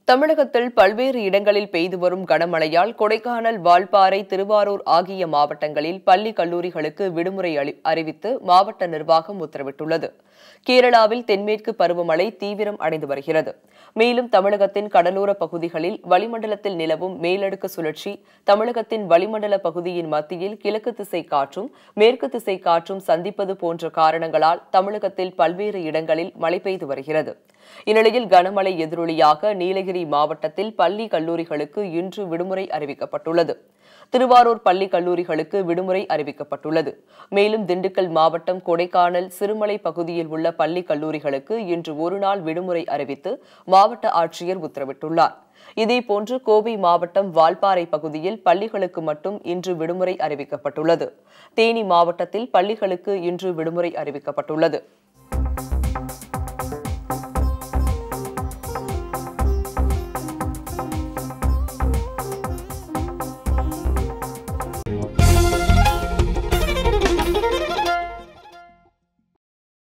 தமிழகத்தில் பல்வேறு இடங்களில் பெய்து வரும் கனமழையால் கொடைக்கானல் வால்பாறை திருவாரூர் ஆகிய மாவட்டங்களில் பள்ளி கல்லூரிகளுக்கு விடுமுறை அளி- அறிவித்து மாவட்ட நிர்வாகம் உத்தரவிட்டுள்ளது கேரளாவில் தென்மேற்கு பருவமழை தீவிரம் அடைந்து வருகிறது மேலும் தமிழகத்தின் கடலோர பகுதிகளில் வளிமண்டலத்தில் நிலவும் மேலடுக்கு சுழற்சி தமிழகத்தின் வளிமண்டல பகுதியின் மத்தியில் கிழக்கு திசை காற்றும் மேற்கு திசை காற்றும் சந்திப்பது போன்ற காரணங்களால் தமிழகத்தில் பல்வேறு இடங்களில் மழை பெய்து வருகிறது இந்நிலையில் கனமழை எதிரொலியாக நீலகிரி மாவட்டத்தில் பள்ளி கல்லூரிகளுக்கு இன்று விடுமுறை அறிவிக்கப்பட்டுள்ளது திருவாரூர் பள்ளி கல்லூரிகளுக்கு விடுமுறை அறிவிக்கப்பட்டுள்ளது மேலும் திண்டுக்கல் மாவட்டம் கொடைக்கானல் சிறுமலை பகுதியில் உள்ள பள்ளி கல்லூரிகளுக்கு இன்று ஒருநாள் விடுமுறை அறிவித்து மாவட்ட ஆட்சியர் உத்தரவிட்டுள்ளார் இதேபோன்று கோவை மாவட்டம் வால்பாறை பகுதியில் பள்ளிகளுக்கு மட்டும் இன்று விடுமுறை அறிவிக்கப்பட்டுள்ளது தேனி மாவட்டத்தில் பள்ளிகளுக்கு இன்று விடுமுறை அறிவிக்கப்பட்டுள்ளது